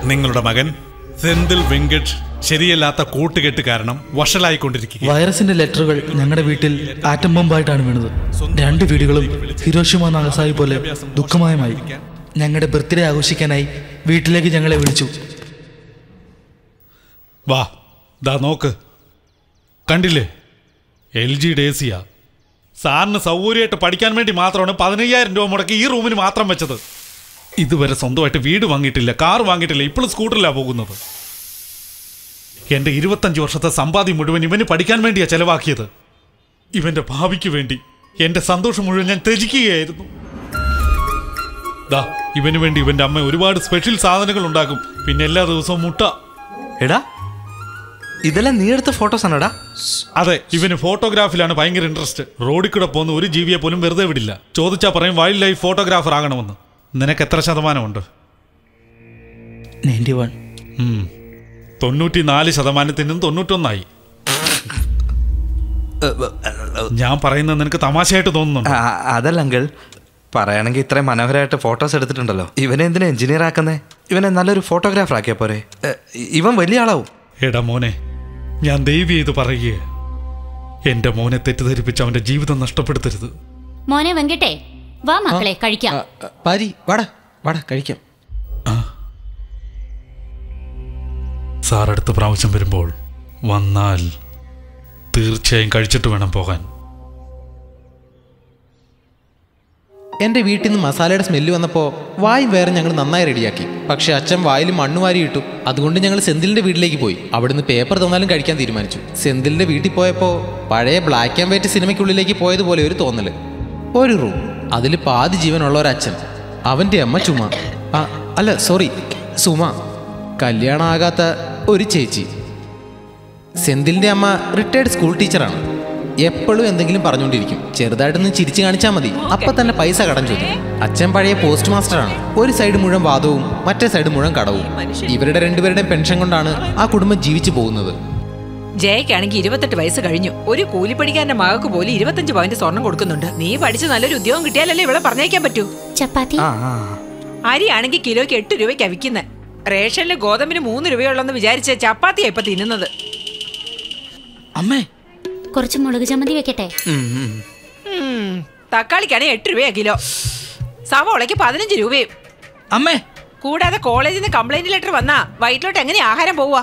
നിങ്ങളുടെ മകൻ സെന്തിൽ വെങ്കട്ട് ശരിയല്ലാത്ത കൂട്ടുകെട്ട് കാരണം വഷളായിക്കൊണ്ടിരിക്കുക വൈറസിന്റെ ലെറ്ററുകൾ ഞങ്ങളുടെ വീട്ടിൽ ആറ്റം ബോംബായിട്ടാണ് വീണത് രണ്ട് വീടുകളും ഹിരോഷിമ നാഗസായി പോലെ ദുഃഖമയമായി ഞങ്ങളുടെ ബർത്ത്ഡേ ആഘോഷിക്കാനായി വീട്ടിലേക്ക് ഞങ്ങളെ വിളിച്ചു വാ ദാ നോക്ക് കണ്ടില്ലേ എൽ ജിയുടെ എ സിയാ സാറിന് സൗകര്യമായിട്ട് പഠിക്കാൻ വേണ്ടി മാത്രമാണ് പതിനയ്യായിരം രൂപ മുടക്കി ഈ റൂമിന് മാത്രം വെച്ചത് ഇതുവരെ സ്വന്തമായിട്ട് വീട് വാങ്ങിയിട്ടില്ല കാർ വാങ്ങിയിട്ടില്ല ഇപ്പോഴും സ്കൂട്ടറിലാണ് പോകുന്നത് എന്റെ ഇരുപത്തഞ്ച് വർഷത്തെ സമ്പാദ്യം മുഴുവൻ ഇവന് പഠിക്കാൻ വേണ്ടിയാ ചെലവാക്കിയത് ഇവന്റെ ഭാവിക്ക് വേണ്ടി എന്റെ സന്തോഷം മുഴുവൻ ഞാൻ ത്യജിക്കുകയായിരുന്നു ദാ ഇവന് വേണ്ടി ഇവന്റെ അമ്മ ഒരുപാട് സ്പെഷ്യൽ സാധനങ്ങൾ ഉണ്ടാക്കും പിന്നെ എല്ലാ ദിവസവും മുട്ട എടാ ഇതെല്ലാം നീ എടുത്ത ഫോട്ടോസ് ആണോടാ അതെ ഇവന് ഫോട്ടോഗ്രാഫിലാണ് ഭയങ്കര ഇൻട്രസ്റ്റ് റോഡിൽ കൂടെ പോകുന്ന ഒരു ജീവിയെ പോലും വെറുതെ വിടില്ല ചോദിച്ചാ പറയും വൈൽഡ് ലൈഫ് ഫോട്ടോഗ്രാഫർ ആകണമെന്ന് നിനക്ക് എത്ര ശതമാനമുണ്ട് നയൻറ്റി വൺ ഉം. തൊണ്ണൂറ്റി നാല് ശതമാനത്തിനും തൊണ്ണൂറ്റൊന്നായി ഞാൻ പറയുന്നത് നിനക്ക് തമാശയായിട്ട് തോന്നുന്നുണ്ട് ആ, അതല്ല അങ്കിൾ പറയുകയാണെങ്കിൽ ഇത്രയും മനോഹരമായിട്ട് ഫോട്ടോസ് എടുത്തിട്ടുണ്ടല്ലോ ഇവനെ എന്തിനാ എഞ്ചിനീയർ ആക്കുന്നേ ഇവനെ നല്ലൊരു ഫോട്ടോഗ്രാഫർ ആക്കിയാ പോരെ ഏ, ഇവൻ വലിയ ആളാവും എടാ മോനെ ഞാൻ ദൈവം ചെയ്ത് പറയുക എന്റെ മോനെ തെറ്റിദ്ധരിപ്പിച്ച് അവന്റെ ജീവിതം നഷ്ടപ്പെടുത്തരുത് മോനെ വെങ്കട്ടെ വാ മക്കളെ കഴിക്കാം പാരി വാടാ വാടാ കഴിക്കാം സാർ അടുത്ത പ്രാവശ്യം വരുമ്പോൾ വന്നാൽ തീർച്ചയായും കഴിച്ചിട്ട് വേണം പോകാൻ എൻ്റെ വീട്ടിൽ നിന്ന് മസാലയുടെ സ്മെല്ല് വന്നപ്പോൾ വായും വേറെ ഞങ്ങൾ നന്നായി റെഡിയാക്കി പക്ഷെ അച്ഛൻ വായിൽ മണ്ണ് വാരി ഇട്ടു അതുകൊണ്ട് ഞങ്ങൾ സെന്തിലിന്റെ വീട്ടിലേക്ക് പോയി അവിടുന്ന് പേപ്പർ തന്നാലും കഴിക്കാൻ തീരുമാനിച്ചു സെന്തിലിന്റെ വീട്ടിൽ പോയപ്പോൾ പഴയ ബ്ലാക്ക് ആൻഡ് വൈറ്റ് സിനിമയ്ക്കുള്ളിലേക്ക് പോയതുപോലെ ഒരു തോന്നല് ഒരു റൂം അതിൽ പാതി ജീവനുള്ള ഒരച്ഛൻ അവൻ്റെ അമ്മ ചുമ ആ അല്ല സോറി സുമ കല്യാണമാകാത്ത ഒരു ചേച്ചി സെന്തിലിന്റെ അമ്മ റിട്ടയർഡ് സ്കൂൾ ടീച്ചറാണ് എപ്പോഴും എന്തെങ്കിലും പറഞ്ഞുകൊണ്ടിരിക്കും ചെറുതായിട്ടൊന്ന് ചിരിച്ചു കാണിച്ചാൽ മതി അപ്പൊ തന്നെ പൈസ കടം ചോദിക്കും അച്ഛൻ പഴയ പോസ്റ്റ് മാസ്റ്ററാണ് ഒരു സൈഡ് മുഴുവൻ വാദവും മറ്റേ സൈഡ് മുഴുവൻ കടവും ഇവരുടെ രണ്ടുപേരുടെയും പെൻഷൻ കൊണ്ടാണ് ആ കുടുംബം ജീവിച്ചു പോകുന്നത് ജയക്കാണെങ്കിൽ ഇരുപത്തെട്ട് വയസ്സ് കഴിഞ്ഞു ഒരു കൂലിപ്പണിക്കാരന്റെ മകൾക്ക് പോലും ഇരുപത്തഞ്ച് പവന്റെ സ്വർണം കൊടുക്കുന്നുണ്ട് നീ പഠിച്ച് നല്ലൊരു ഉദ്യോഗം കിട്ടിയാലല്ലേ ഇവിടെ പറഞ്ഞേക്കാൻ പറ്റൂ ചപ്പാത്തി ആ ആ അരിയാണെങ്കിൽ കിലോയ്ക്ക് എട്ട് രൂപയ്ക്ക് വിൽക്കുന്നത് റേഷനിൽ ഗോതമ്പിന് മൂന്ന് രൂപയുള്ളെന്ന് വിചാരിച്ച് ചപ്പാത്തിയാ ഇപ്പൊ തിന്നുന്നത് അമ്മേ കുറച്ച് മുളക് ചമ്മന്തി വെക്കട്ടെ ഉം, ഉം. ഉം, തക്കാളിക്കാണെങ്കിൽ എട്ട് രൂപയാ കിലോ സവോളയ്ക്ക് പതിനഞ്ച് രൂപയും അമ്മേ കൂടാതെ കോളേജിൽ നിന്ന് കംപ്ലൈന്റ് ലെറ്റർ വന്നാ വയറ്റിലോട്ട് എങ്ങനെയാ ആഹാരം പോവാ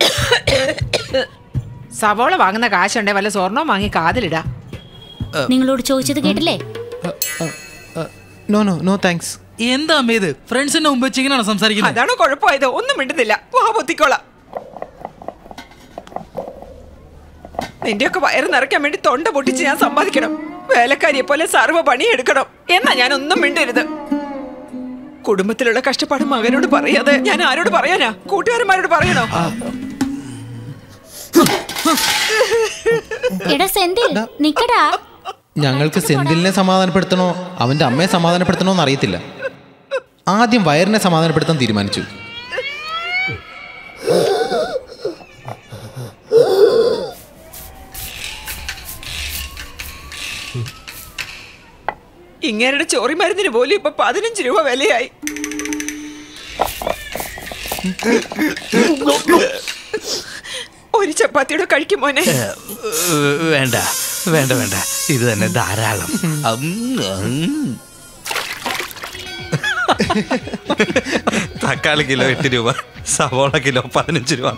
സവോള വാങ്ങുന്ന കാശുണ്ടെ വല്ല സ്വർണവും വാങ്ങി കാതിലിടാ നിങ്ങളോട് ചോദിച്ചത് കേട്ടില്ലേ നോ നോ നോ താങ്ക്സ് എന്താ അമ്മേ ഇത് ഫ്രണ്ട്സിന്റെ മുമ്പ് വെച്ച് ഇങ്ങനെയാണോ സംസാരിക്കുന്നത് അതാണോ കുഴപ്പമായത് ഒന്നും മിണ്ടുന്നില്ല വാ പൊത്തിക്കോളാം നിന്റെയൊക്കെ വയറ് നിറയ്ക്കാൻ വേണ്ടി തൊണ്ട പൊട്ടിച്ച് ഞാൻ സമ്പാദിക്കണം വേലക്കാരിയെ പോലെ സർവ്വ പണിയെടുക്കണം എന്നാ ഞാൻ ഒന്നും മിണ്ടരുത് കുടുംബത്തിലുള്ള കഷ്ടപ്പാട് മകനോട് പറയാതെ ഞാൻ ആരോട് പറയാനാ കൂട്ടുകാരന്മാരോട് പറയണോ എടാ സെന്തിൽ നിക്കടാ ഞങ്ങൾക്ക് സെന്തിലിനെ സമാധാനപ്പെടുത്തണോ അവന്റെ അമ്മയെ സമാധാനപ്പെടുത്തണോ എന്ന് അറിയത്തില്ല ആദ്യം വയറിനെ സമാധാനപ്പെടുത്താൻ തീരുമാനിച്ചു ഇങ്ങേരുടെ ചോറി മരുന്നിന് പോലും ഇപ്പൊ പതിനഞ്ച് രൂപ വിലയായി ഒരു ചപ്പാത്തിയുടെ കഴിക്കും മോനെ ഏ, വേണ്ട വേണ്ട വേണ്ട ഇത് തന്നെ ധാരാളം ഉം, ഉം. തക്കാളി കിലോ എട്ട് രൂപ സവോള കിലോ പതിനഞ്ച് രൂപ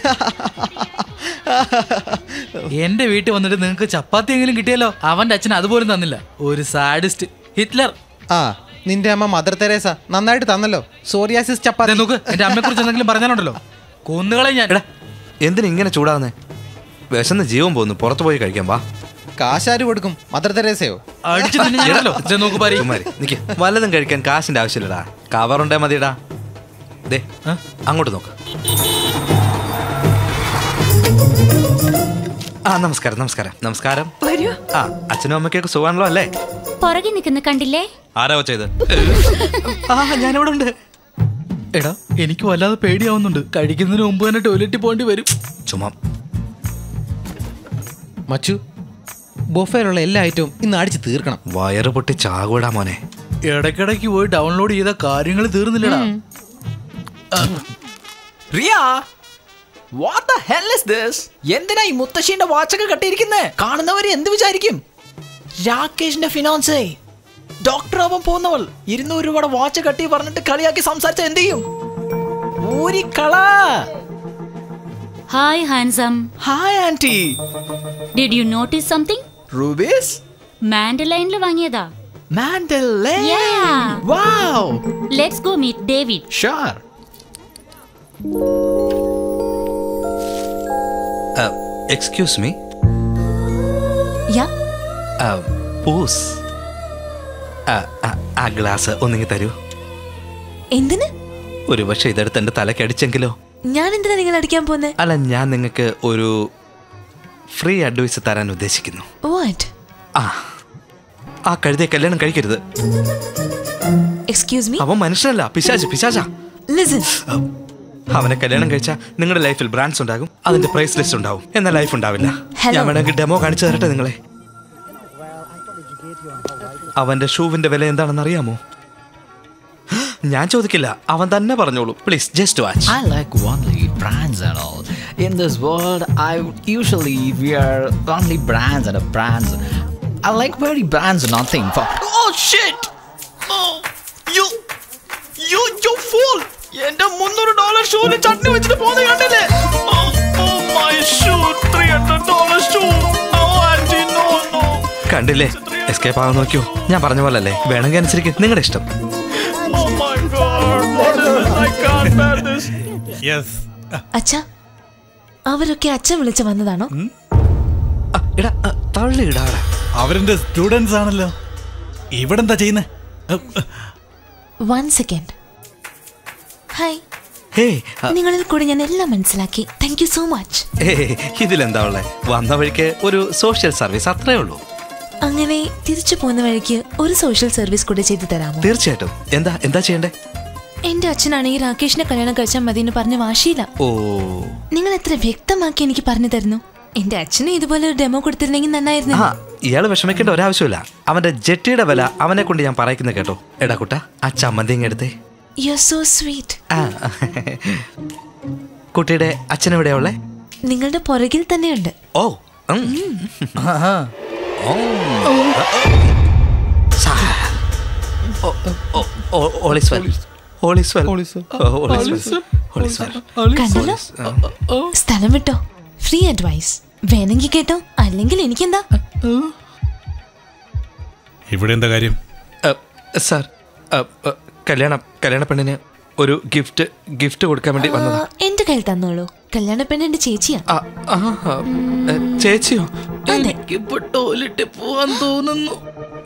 എന്റെ വീട്ടിൽ വന്നിട്ട് നിങ്ങൾക്ക് ചപ്പാത്തി എങ്കിലും കിട്ടിയല്ലോ അവന്റെ അച്ഛൻ അതുപോലും തന്നില്ല ഒരു സാഡിസ്റ്റ് ഹിറ്റ്ലർ ആ നിന്റെ അമ്മ മദർ തെരേസ നന്നായിട്ട് തന്നല്ലോ സോറിയാസിസ് ദേ ചപ്പാത്തി നോക്ക് എന്റെ അമ്മയെ കുറിച്ച് എന്തെങ്കിലും പറഞ്ഞാലുണ്ടല്ലോ കൊന്നുകളെ ഞാൻ എടാ എന്തിനാ ഇങ്ങനെ ചൂടാവുന്നേ വിശന്ന് ജീവൻ പോകുന്നു പുറത്തു പോയി കഴിക്കാം വാ കാശാര് കൊടുക്കും മദർ തെരേസയോ അടിച്ചു തിന്നല്ലോ ദേ നോക്ക് പാരി ചുമ്മാരി നിക്ക് വല്ലതും കഴിക്കാൻ കാശിന്റെ ആവശ്യമില്ലടാ കവറുണ്ടേ മതിടാ ദേ അങ്ങോട്ട് നോക്ക് ആ നമസ്കാരം നമസ്കാരം നമസ്കാരം വരൂ ആ അച്ഛനും അമ്മയ്ക്കൊക്കെ സുഖമാണല്ലോ അല്ലേ പുറകെ നിൽക്കുന്ന കണ്ടില്ലേ ആരാ ചെയ്ത് ആ ഞാനിവിടെ ഉണ്ട് എടാ എനിക്ക് വല്ലാതെ പേടിയാവുന്നുണ്ട് കഴിക്കുന്നതിന് മുമ്പ് തന്നെ ടോയ്ലറ്റിൽ പോകേണ്ടി വരും ചുമ്മാ മച്ചു ബൊഫയിലുള്ള എല്ലാ ഐറ്റവും ഇന്ന് അടിച്ച് തീർക്കണം വയറ് പൊട്ടി ചാകൂടാ മോനെ ഇടയ്ക്കിടയ്ക്ക് പോയി ഡൗൺലോഡ് ചെയ്ത കാര്യങ്ങൾ തീർന്നില്ലടാ ആ, Riya what the hell is this എന്തിനാ ഈ മുത്തശ്ശീന്റെ വാച്ചൊക്കെ കട്ടിയിരിക്കുന്നത് കാണുന്നവര് എന്ത് വിചാരിക്കും രാകേഷിന്റെ ഫിനാൻസേ ഡോക്ടർ ആവാൻ പോകുന്നവൾ ഇരുന്നൂറ് രൂപയുടെ വാച്ച് കട്ടി പറഞ്ഞിട്ട് കളിയാക്കി സംസാരിച്ച എന്ത് ചെയ്യും ഊരി കള hi handsome hi aunty did you notice something Ruby's മാൻഡലൈനിൽ വാങ്ങിയതാ Mandalay Yeah. Wow let's go meet David sure excuse me yeah പൂസ് ആ ഗ്ലാസ് ഒന്നിങ്ങി തരൂ എന്തിന് ഒരു പക്ഷെ ഇതെടുത്ത് എൻ്റെ തലയ്ക്ക് അടിച്ചെങ്കിലോ ഞാൻ എന്തിനാ നിങ്ങൾ അടിക്കാൻ പോന്നെ അല്ല ഞാൻ നിങ്ങൾക്ക് ഒരു ഫ്രീ അഡ്വൈസ് തരാൻ ഉദ്ദേശിക്കുന്നു വാട്ട് ആ ആ കഴുതയെ കല്യാണം കഴിക്കരുത് എക്സ്ക്യൂസ് മീ അവൻ മനുഷ്യനല്ല പിശാച് പിശാച ലിസൺ അവനെ കല്യാണം കഴിച്ചാൽ നിങ്ങളുടെ ലൈഫിൽ ബ്രാൻഡ്സ് ഉണ്ടാകും അതിന്റെ പ്രൈസ് ലിസ്റ്റ് ഉണ്ടാവും എന്നാൽ ലൈഫ് ഉണ്ടാവില്ല Hello. ഞാൻ വേണമെങ്കിൽ ഡെമോ കാണിച്ചു തരട്ടെ നിങ്ങളെ അവന്റെ ഷൂവിന്റെ വില എന്താണെന്ന് അറിയാമോ ഞാൻ ചോദിക്കില്ല അവൻ തന്നെ പറഞ്ഞോളൂ please just watch I like only brands and all. In this world, I usually wear only brands and brands. I like wearing brands, nothing for. Oh shit! Oh, you, you, you fool! എന്റെ മുന്നൂറ് dollar ഷൂവിൽ chutney വെച്ചിട്ട് പോകുന്ന കണ്ടില്ലേ my shoe three hundred dollar shoe no no കണ്ടില്ലേ escape ആവാൻ നോക്കിയോ ഞാൻ പറഞ്ഞ പോലെ അല്ലേ വേണമെങ്കിൽ അനുസരിക്കും നിങ്ങളുടെ ഇഷ്ടം Oh my god, what is this? I can't bear this. Yes അച്ഛാ അവരൊക്കെ അച്ഛൻ വിളിച്ച് വന്നതാണോ ആ, ഇടാ ആ, തള്ളി ഇടാടാ അവരെന്റെ സ്റ്റുഡൻസ് ആണല്ലോ ഇവിടെ എന്താ ചെയ്യുന്നത് വൺ സെക്കൻഡ് ഹായ് ഹേ ആ, നിങ്ങളിൽ കൂടി ഞാൻ എല്ലാം മനസ്സിലാക്കി താങ്ക് യു സോ മച്ച് ഏയ്, ഇതിലെന്താ ഉള്ളേ വന്ന വഴിക്ക് ഒരു സോഷ്യൽ സർവീസ് അത്രേ ഉള്ളൂ അങ്ങനെ തിരിച്ചു പോകുന്ന വഴിക്ക് ഒരു സോഷ്യൽ സർവീസ് കൂടെ ചെയ്തു തരാമോ തീർച്ചയായിട്ടും എന്താ എന്താ ചെയ്യണ്ടേ എന്റെ അച്ഛനാണെങ്കിൽ രാകേഷിനെ കല്യാണം കഴിച്ചാൽ മതി എന്ന് പറഞ്ഞ് വാശിയില്ല ഓ നിങ്ങൾ എത്ര വ്യക്തമാക്കി എനിക്ക് പറഞ്ഞു തരുന്നു എന്റെ അച്ഛന് ഇതുപോലെ ഒരു ഡെമോ കൊടുത്തിരുന്നെങ്കിൽ നന്നായിരുന്നു ആ ഇയാള് വിഷമിക്കേണ്ട ഒരാവശ്യമില്ല അവന്റെ ജെട്ടിയുടെ വില അവനെ കൊണ്ട് ഞാൻ പറയുന്നത് കേട്ടോ എടാ കുട്ട ആ ചമ്മന്തി ഇങ്ങ് എടുത്തേ യു ആർ സോ സ്വീറ്റ് ആ കുട്ടിയുടെ അച്ഛനെവിടെയാ ഉള്ളേ നിങ്ങളുടെ പുറകിൽ തന്നെയുണ്ട് ഓ ഉം. ഓ. സാ. ഓ, ഓ, ഓ, all is well. All is well. Oh, all is well. All is well. കണ്ടല്ലോ സ്ഥലം വിട്ടോ ഫ്രീ അഡ്വൈസ് വേണമെങ്കിൽ കേട്ടോ അല്ലെങ്കിൽ എനിക്കെന്താ ഇവിടെ എന്താ കാര്യം അ, സാർ അ, അ, കല്യാണ കല്യാണ പെണ്ണിന് ഒരു ഗിഫ്റ്റ് ഗിഫ്റ്റ് കൊടുക്കാൻ വേണ്ടി വന്നതാ ആ, എന്റെ കയ്യിൽ തന്നോളൂ കല്യാണ പെണ്ണ് എന്റെ ചേച്ചിയാ ആ, ആ, ആ, എ, ചേച്ചിയോ അതെ. എനിക്കിപ്പോ ടോയ്ലറ്റിൽ പോവാൻ തോന്നുന്നു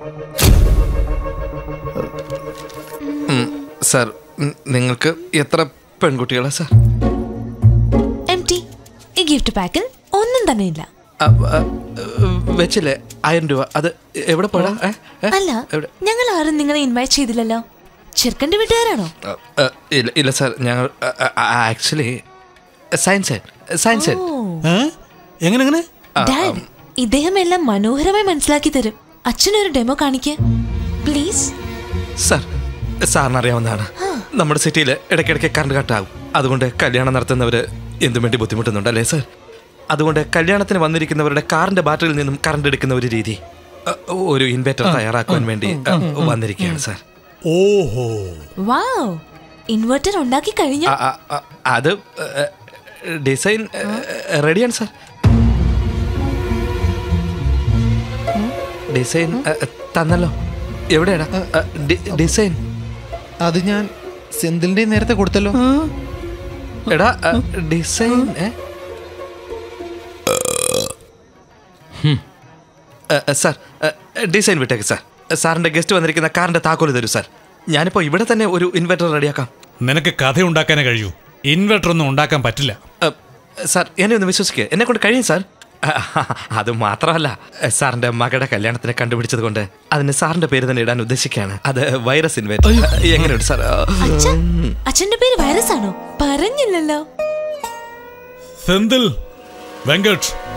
ഉം, സാർ ഉം, നിങ്ങൾക്ക് എത്ര പെൺകുട്ടികളാ സാർ എം ടി ഈ ഗിഫ്റ്റ് പാക്കിൽ ഒന്നും തന്നെ ഇല്ല ആ, ആ, വെച്ചില്ലേ ആയിരം രൂപ അത് എവിടെ പോടാ ഏ? ഏ? അല്ല എവിടെ ഞങ്ങൾ ആരും നിങ്ങളെ ഇൻവൈറ്റ് ചെയ്തില്ലല്ലോ ചെറുക്കന്റെ വീട്ടുകാരാണോ ആ, ആ, ഇല്ല ഇല്ല സാർ ഞങ്ങൾ ആക്ച്വലി സയൻസ് സയൻസ് ഓ എങ്ങനെ എങ്ങനെ ഡാഡ് ഇദ്ദേഹം എല്ലാം മനോഹരമായി മനസ്സിലാക്കി തരും അച്ഛനൊരു ഡെമോ കാണിക്ക് പ്ലീസ് സാർ സാറിന് അറിയാവുന്നതാണ് നമ്മുടെ സിറ്റിയിൽ ഇടയ്ക്കിടയ്ക്ക് കറണ്ട് കട്ടാകും അതുകൊണ്ട് കല്യാണം നടത്തുന്നവർ എന്തും വേണ്ടി ബുദ്ധിമുട്ടുന്നുണ്ട് അല്ലേ സാർ അതുകൊണ്ട് കല്യാണത്തിന് വന്നിരിക്കുന്നവരുടെ കാറിന്റെ ബാറ്ററിയിൽ നിന്നും കറണ്ട് എടുക്കുന്ന ഒരു രീതി അ, ഒരു ഇൻവെർട്ടർ തയ്യാറാക്കുവാൻ വേണ്ടി അ, വന്നിരിക്കുകയാണ് സാർ ഓഹോ വാവ് ഇൻവെർട്ടർ ഉണ്ടാക്കി കഴിഞ്ഞു അ, അ, അ, അത് അ, ഡിസൈൻ അ, റെഡിയാണ് സാർ ഡിസൈൻ അ, തന്നല്ലോ എവിടെയാടാ അ, ഡി- ഡിസൈൻ അത് ഞാൻ സെന്തിലിന്റെ നേരത്തെ കൊടുത്തല്ലോ എടാ അ, ഡിസൈൻ ഏ? അ, അ, സാർ അ, ഡിസൈൻ വിട്ടേക്ക് സാർ സാറിന്റെ ഗസ്റ്റ് വന്നിരിക്കുന്ന കാറിന്റെ താക്കോല് തരൂ സാർ ഞാനിപ്പോ ഇവിടെ തന്നെ ഒരു ഇൻവെർട്ടർ റെഡിയാക്കാം നിനക്ക് കഥ ഉണ്ടാക്കാനേ കഴിയൂ ഇൻവെർട്ടർ ഒന്നും ഉണ്ടാക്കാൻ പറ്റില്ല അ, സാർ എന്നെ ഒന്ന് വിശ്വസിക്കുക എന്നെ കൊണ്ട് കഴിയും സാർ അ, അത് മാത്രമല്ല സാറിന്റെ മകളുടെ കല്യാണത്തിന് കണ്ടുപിടിച്ചത് കൊണ്ട് അതിന് സാറിന്റെ പേര് തന്നെ ഇടാൻ ഉദ്ദേശിക്കുകയാണ് അത് വൈറസ് ഇൻവെർട്ടർ എങ്ങനെയുണ്ട് സാർ അച്ഛൻ അച്ഛന്റെ പേര് വൈറസ് ആണോ പറഞ്ഞില്ലല്ലോ സെന്തിൽ വെങ്കട്ട്